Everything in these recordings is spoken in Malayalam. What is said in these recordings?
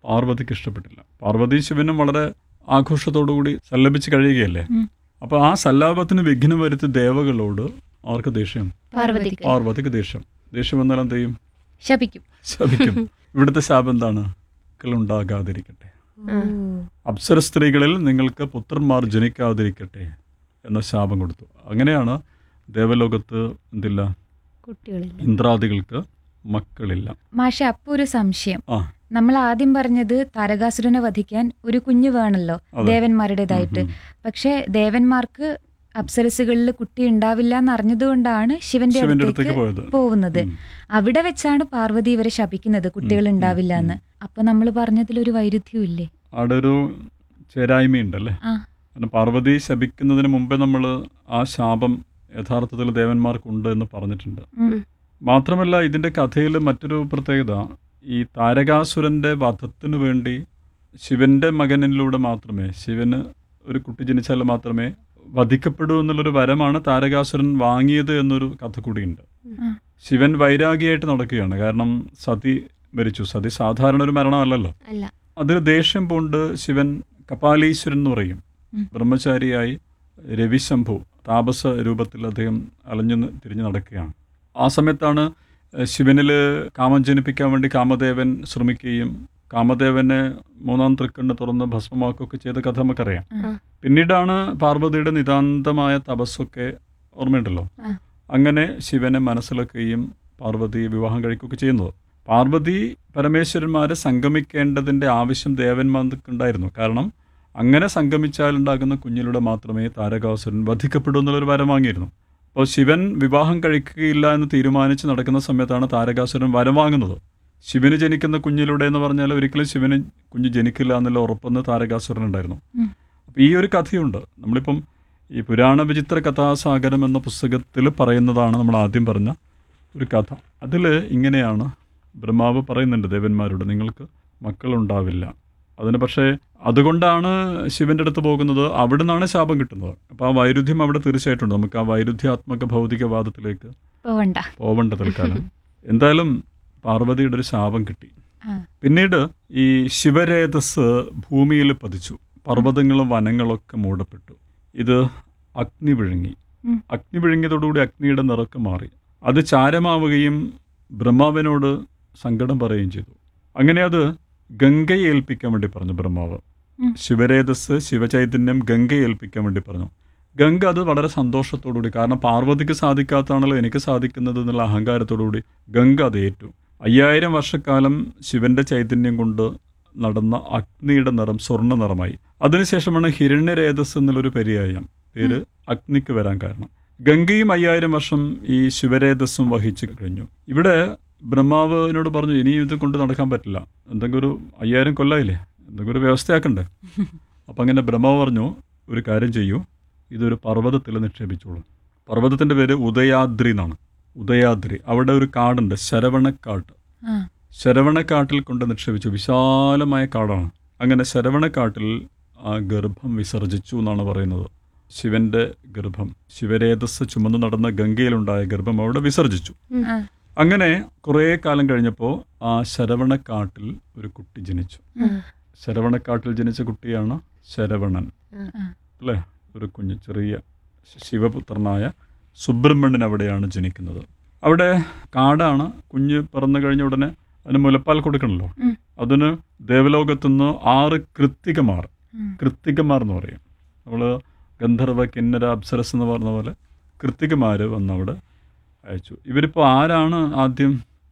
പാർവതിക്ക് ഇഷ്ടപ്പെട്ടില്ല പാർവതി ശിവനും വളരെ ആഘോഷത്തോടുകൂടി സല്ലപിച്ച് കഴിയുകയല്ലേ ഉം. അപ്പോൾ ആ സല്ലാപത്തിന് വിഘ്നം വരുത്തി ദേവകളോട് ആർക്ക് ദേഷ്യം പാർവതിക്ക് പാർവതിക്ക് ദേഷ്യം ദേഷ്യം വന്നാൽ എന്ത് ചെയ്യും ശപിക്കും ശപിക്കും ഇവിടുത്തെ ശാപം എന്താണ് ഉണ്ടാകാതിരിക്കട്ടെ ആ. അപ്സര സ്ത്രീകളിൽ നിങ്ങൾക്ക് പുത്രന്മാർ ജനിക്കാതിരിക്കട്ടെ എന്ന ശാപം കൊടുത്തു അങ്ങനെയാണ് ദേവലോകത്ത് എന്തില്ല കുട്ടികളില്ല ഇന്ദ്രാദികൾക്ക് മക്കളില്ല മാഷെ അപ്പൊ ഒരു സംശയം ആ നമ്മൾ ആദ്യം പറഞ്ഞത് താരകാസുരനെ വധിക്കാൻ ഒരു കുഞ്ഞു വേണല്ലോ അതെ. ദേവന്മാരുടേതായിട്ട് ഉം, ഉം. പക്ഷെ ദേവന്മാർക്ക് അപ്സരസുകളിൽ കുട്ടി ഉണ്ടാവില്ല എന്ന് അറിഞ്ഞതുകൊണ്ടാണ് ശിവന്റെ ശിവന്റെ അടുത്തേക്ക് അടുത്തേക്ക് പോയത് പോകുന്നത് ഉം. അവിടെ വെച്ചാണ് പാർവതി ഇവരെ ശപിക്കുന്നത് കുട്ടികൾ ഉം, ഉണ്ടാവില്ല ഉം, എന്ന് അപ്പൊ നമ്മൾ പറഞ്ഞതിൽ ഒരു വൈരുദ്ധ്യം ഇല്ലേ അവിടെ ഒരു ചേരായ്മയുണ്ടല്ലേ ആ കാരണം പാർവതി ശപിക്കുന്നതിന് മുമ്പേ നമ്മൾ ആ ശാപം യഥാർത്ഥത്തിൽ ദേവന്മാർക്കുണ്ട് എന്ന് പറഞ്ഞിട്ടുണ്ട് ഉം. മാത്രമല്ല ഇതിൻ്റെ കഥയിൽ മറ്റൊരു പ്രത്യേകത ഈ താരകാസുരൻ്റെ വധത്തിനു വേണ്ടി ശിവന്റെ മകനിലൂടെ മാത്രമേ ശിവന് ഒരു കുട്ടി ജനിച്ചാൽ മാത്രമേ വധിക്കപ്പെടൂ എന്നുള്ളൊരു വരമാണ് താരകാസുരൻ വാങ്ങിയത് എന്നൊരു കഥ കൂടിയുണ്ട് ആ. ശിവൻ വൈരാഗിയായിട്ട് നടക്കുകയാണ് കാരണം സതി മരിച്ചു സതി സാധാരണ ഒരു മരണമല്ലല്ലോ അല്ല അതിൽ ദേഷ്യം പൂണ്ട് ശിവൻ കപാലീശ്വരൻ എന്ന് പറയും ഉം. ബ്രഹ്മചാരിയായി രവിശംഭു താപസ രൂപത്തിൽ അദ്ദേഹം അലഞ്ഞു ന- തിരിഞ്ഞു നടക്കുകയാണ് ആ സമയത്താണ് ഏഹ്, ശിവനിൽ കാമം ജനിപ്പിക്കാൻ വേണ്ടി കാമദേവൻ ശ്രമിക്കുകയും കാമദേവനെ മൂന്നാം തൃക്കണ്ണ് തുറന്ന് ഭസ്മമാക്കുകയൊക്കെ ചെയ്ത കഥ നമുക്കറിയാം ആ. പിന്നീടാണ് പാർവതിയുടെ നിതാന്തമായ തപസ്സൊക്കെ ഓർമ്മയുണ്ടല്ലോ ആ. അങ്ങനെ ശിവനെ മനസ്സിലാക്കുകയും പാർവതിയെ വിവാഹം കഴിക്കുകയൊക്കെ ചെയ്യുന്നത് പാർവതി പരമേശ്വരന്മാരെ സംഗമിക്കേണ്ടതിൻ്റെ ആവശ്യം ദേവന്മാർക്കുണ്ടായിരുന്നു കാരണം അങ്ങനെ സംഗമിച്ചാലുണ്ടാകുന്ന കുഞ്ഞിലൂടെ മാത്രമേ താരകാസുരൻ വധിക്കപ്പെടൂ എന്നുള്ളൊരു വരം വാങ്ങിയിരുന്നു അപ്പോൾ ശിവൻ വിവാഹം കഴിക്കുകയില്ല എന്ന് തീരുമാനിച്ച് നടക്കുന്ന സമയത്താണ് താരകാസുരൻ വരം വാങ്ങുന്നത് ശിവന് ജനിക്കുന്ന കുഞ്ഞിലൂടെ എന്ന് പറഞ്ഞാൽ ഒരിക്കലും ശിവന് കുഞ്ഞ് ജനിക്കില്ല എന്നുള്ള ഉറപ്പെന്ന് താരകാസുരൻ ഉണ്ടായിരുന്നു ഉം. അപ്പോൾ ഈ ഒരു കഥയുണ്ട് നമ്മളിപ്പം ഈ പുരാണ വിചിത്ര കഥാസാഗരം എന്ന പുസ്തകത്തിൽ പറയുന്നതാണ് നമ്മൾ ആദ്യം പറഞ്ഞ ഒരു കഥ അതിൽ ഇങ്ങനെയാണ് ബ്രഹ്മാവ് പറയുന്നുണ്ട് ദേവന്മാരോട് നിങ്ങൾക്ക് മക്കളുണ്ടാവില്ല അതിന് പക്ഷേ അതുകൊണ്ടാണ് ശിവന്റെ അടുത്ത് പോകുന്നത് അവിടെ നിന്നാണ് ശാപം കിട്ടുന്നത് അപ്പോൾ ആ വൈരുദ്ധ്യം അവിടെ തീർച്ചയായിട്ടുണ്ട് നമുക്ക് ആ വൈരുദ്ധ്യാത്മക ഭൗതികവാദത്തിലേക്ക് പോവണ്ട പോവണ്ട തൽക്കാലം എന്തായാലും പാർവതിയുടെ ഒരു ശാപം കിട്ടി ആ. പിന്നീട് ഈ ശിവരേതസ് ഭൂമിയിൽ പതിച്ചു പർവ്വതങ്ങളും വനങ്ങളൊക്കെ മൂടപ്പെട്ടു ഇത് അഗ്നി വിഴുങ്ങി ഉം. അഗ്നി വിഴുങ്ങിയതോടുകൂടി അഗ്നിയുടെ നിറക്ക് മാറി അത് ചാരമാവുകയും ബ്രഹ്മാവിനോട് സങ്കടം പറയുകയും ചെയ്തു അങ്ങനെ അത് ഗംഗയെ ഏൽപ്പിക്കാൻ വേണ്ടി പറഞ്ഞു ബ്രഹ്മാവ് ഉം. ശിവരേതസ് ശിവചൈതന്യം ഗംഗയെ ഏൽപ്പിക്കാൻ വേണ്ടി പറഞ്ഞു ഗംഗ അത് വളരെ സന്തോഷത്തോടുകൂടി കാരണം പാർവതിക്ക് സാധിക്കാത്തതാണല്ലോ എനിക്ക് സാധിക്കുന്നത് എന്നുള്ള അഹങ്കാരത്തോടുകൂടി ഗംഗ അത് ഏറ്റു അയ്യായിരം വർഷക്കാലം ശിവന്റെ ചൈതന്യം കൊണ്ട് നടന്ന അഗ്നിയുടെ നിറം സ്വർണ്ണ നിറമായി അതിനുശേഷമാണ് ഹിരണ്യരേതസ് എന്നുള്ളൊരു പര്യായം പേര് അഗ്നിക്ക് വരാൻ കാരണം ഗംഗയും അയ്യായിരം വർഷം ഈ ശിവരേതസ്സും വഹിച്ചു കഴിഞ്ഞു ഇവിടെ ബ്രഹ്മാവിനോട് പറഞ്ഞു ഇനി ഇത് കൊണ്ട് നടക്കാൻ പറ്റില്ല എന്തെങ്കിലും ഒരു അയ്യായിരം കൊല്ലായില്ലേ എന്തെങ്കിലും ഒരു വ്യവസ്ഥയാക്കണ്ടേ അപ്പം അങ്ങനെ ബ്രഹ്മാവ് പറഞ്ഞു ഒരു കാര്യം ചെയ്യൂ ഇതൊരു പർവ്വതത്തിൽ നിക്ഷേപിച്ചോളൂ പർവ്വതത്തിൻ്റെ പേര് ഉദയാദ്രി എന്നാണ് ഉദയാദ്രി അവിടെ ഒരു കാടുണ്ട് ശരവണക്കാട്ട് ആ ശരവണക്കാട്ടിൽ കൊണ്ട് നിക്ഷേപിച്ചു വിശാലമായ കാടാണ് അങ്ങനെ ശരവണക്കാട്ടിൽ ആ ഗർഭം വിസർജിച്ചു എന്നാണ് പറയുന്നത് ശിവന്റെ ഗർഭം ശിവരേതസ് ചുമന്നു നടന്ന ഗംഗയിലുണ്ടായ ഗർഭം അവിടെ വിസർജിച്ചു ആ അങ്ങനെ കുറേ കാലം കഴിഞ്ഞപ്പോൾ ആ ശരവണക്കാട്ടിൽ ഒരു കുട്ടി ജനിച്ചു ആ. ശരവണക്കാട്ടിൽ ജനിച്ച കുട്ടിയാണ് ശരവണൻ ആ. അല്ലേ ഒരു കുഞ്ഞ് ചെറിയ ശിവപുത്രനായ സുബ്രഹ്മണ്യൻ അവിടെയാണ് ജനിക്കുന്നത് അവിടെ കാടാണ് കുഞ്ഞ് പിറന്നു കഴിഞ്ഞ ഉടനെ അതിന് മുലപ്പാൽ കൊടുക്കണമല്ലോ ഉം. അതിന് ദേവലോകത്തുനിന്ന് ആറ് കൃത്തികമാർ ഉം. കൃത്തികമാർ എന്ന് പറയും നമ്മൾ ഗന്ധർവ കിന്നര അപ്സരസ് എന്ന് പറഞ്ഞ പോലെ കൃത്തികമാർ വന്ന് അവിടെ അയച്ചു ഇവരിപ്പോൾ ആരാണ് ആദ്യം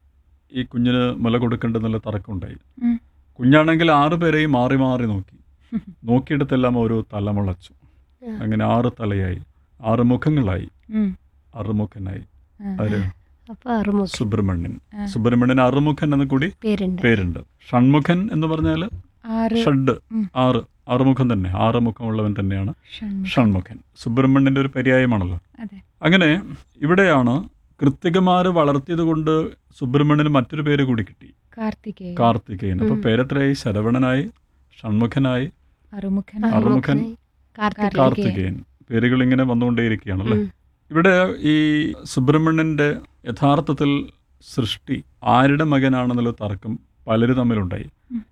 ഈ കുഞ്ഞിന് മുല കൊടുക്കേണ്ടതെന്നുള്ള തർക്കമുണ്ടായി ഉം. കുഞ്ഞാണെങ്കിൽ ആറ് പേരെയും മാറി മാറി നോക്കി നോക്കിയിടത്തെല്ലാം ഓരോ തല മുളച്ചു ആ. അങ്ങനെ ആറ് തലയായി ആറ് മുഖങ്ങളായി ഉം. അറുമുഖനായി ആ. ആര് അപ്പൊ അറുമുഖ സുബ്രഹ്മണ്യൻ ആ. സുബ്രഹ്മണ്യൻ അറുമുഖൻ എന്ന് കൂടി പേരുണ്ട് പേരുണ്ട് ഷൺമുഖൻ എന്ന് പറഞ്ഞാൽ ആറ് ഷഡ് ഉം. ആറ് ആറുമുഖം തന്നെ ആറ് മുഖമുള്ളവൻ തന്നെയാണ് ഷൺമുഖം. ഷൺമുഖൻ സുബ്രഹ്മണ്യന്റെ ഒരു പര്യായമാണല്ലോ അതെ അങ്ങനെ ഇവിടെയാണ് കൃത്തികമാര് വളർത്തിയത് കൊണ്ട് സുബ്രഹ്മണ്യന് മറ്റൊരു പേര് കൂടി കിട്ടി കാർത്തികേയൻ കാർത്തികേയൻ അപ്പൊ ഉം. പേരെത്രയായി ശരവണനായി ഷൺമുഖനായി അറുമുഖൻ അറുമുഖൻ. കാർത്തിക് കാർത്തികേയൻ പേരുകൾ ഇങ്ങനെ വന്നുകൊണ്ടേയിരിക്കുകയാണല്ലേ ഉം. ഇവിടെ ഈ സുബ്രഹ്മണ്യന്റെ യഥാർത്ഥത്തിൽ സൃഷ്ടി ആരുടെ മകനാണെന്നുള്ള തർക്കം പലരും തമ്മിലുണ്ടായി ഉം.